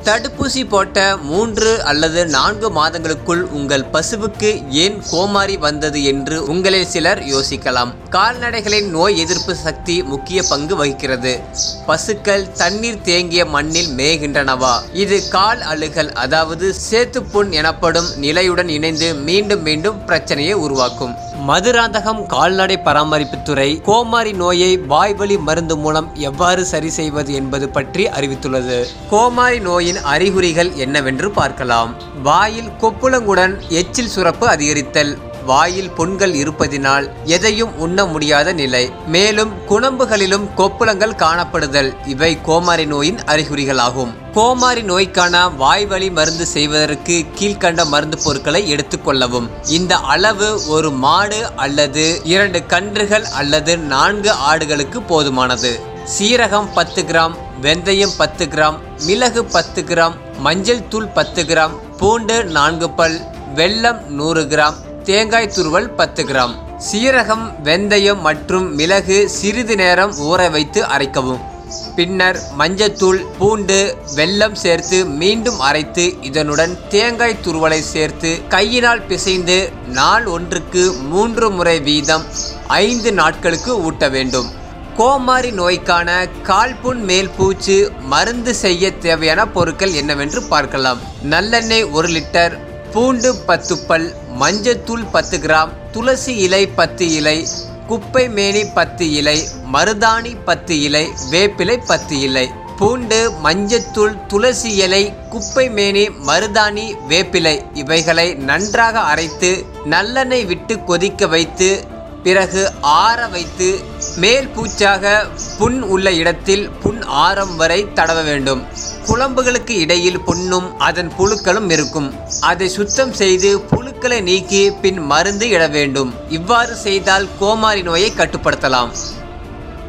தடுப்பூசி போட்ட மூன்று அல்லது நான்கு மாதங்களுக்குள் உங்கள் பசுவுக்கு ஏன் கோமாரி வந்தது என்று உங்களில் சிலர் யோசிக்கலாம் கால்நடைகளின் நோய் எதிர்ப்பு சக்தி முக்கிய பங்கு வகிக்கிறது பசுக்கள் தண்ணீர் தேங்கிய மண்ணில் மேய்கின்றனவா இது கால் அழுகல் அதாவது சேத்துப்புண் எனப்படும் நிலையுடன் இணைந்து மீண்டும் மீண்டும் பிரச்சனையை உருவாக்கும் மதுராந்தகம் கால்நடை பராமரிப்புத்துறை கோமாரி நோயை வாய்வழி மருந்து மூலம் எவ்வாறு சரி செய்வது என்பது பற்றி அறிவித்துள்ளது கோமாரி நோயின் அறிகுறிகள் என்னவென்று பார்க்கலாம் வாயில் கொப்புளங்குடன் எச்சில் சுரப்பு அதிகரித்தல் வாயில் புண்கள் இருப்பதினால் எதையும் உண்ண முடியாத நிலை மேலும் குணம்புகளிலும் கொப்புளங்கள் காணப்படுதல் இவை கோமாரி நோயின் அறிகுறிகளாகும் கோமாரி நோய்க்கான வாய்வழி மருந்து செய்வதற்கு கீழ்க்கண்ட மருந்து பொருட்களை எடுத்துக்கொள்ளவும் இந்த அளவு ஒரு மாடு அல்லது இரண்டு கன்றுகள் அல்லது நான்கு ஆடுகளுக்கு போதுமானது சீரகம் பத்து கிராம் வெந்தயம் பத்து கிராம் மிளகு பத்து கிராம் மஞ்சள் தூள் பத்து கிராம் பூண்டு நான்கு பல் வெல்லம் நூறு கிராம் தேங்காய் துருவல் பத்து கிராம் சீரகம் வெந்தயம் மற்றும் மிளகு சிறிது நேரம் ஊற வைத்து அரைக்கவும் பின்னர் மஞ்சத்தூள் பூண்டு வெல்லம் சேர்த்து மீண்டும் அரைத்து இதனுடன் தேங்காய் துருவலை சேர்த்து கையினால் பிசைந்து நாள் ஒன்றுக்கு மூன்று முறை வீதம் ஐந்து நாட்களுக்கு ஊட்ட வேண்டும் கோமாரி நோய்க்கான கால்புண் மேல் பூச்சு மருந்து செய்ய தேவையான பொருட்கள் என்னவென்று பார்க்கலாம் நல்லெண்ணெய் ஒரு லிட்டர் பூண்டு பத்து பல் மஞ்சத்தூள் பத்து கிராம் துளசி இலை பத்து இலை குப்பை மேனி பத்து இலை மருதாணி பத்து இலை வேப்பிலை பத்து இலை பூண்டு மஞ்சத்தூள் துளசி இலை குப்பை மேனி மருதாணி வேப்பிலை இவைகளை நன்றாக அரைத்து நல்லெண்ணெய் விட்டு கொதிக்க வைத்து பிறகு ஆற வைத்து மேல் பூச்சாக புண் உள்ள இடத்தில் புண் ஆரம் வரை தடவ வேண்டும் குழம்புகளுக்கு இடையில் புண்ணும் அதன் புழுக்களும் இருக்கும் அதை சுத்தம் செய்து புழுக்களை நீக்கி பின் மருந்து இட வேண்டும் இவ்வாறு செய்தால் கோமாரி நோயை கட்டுப்படுத்தலாம்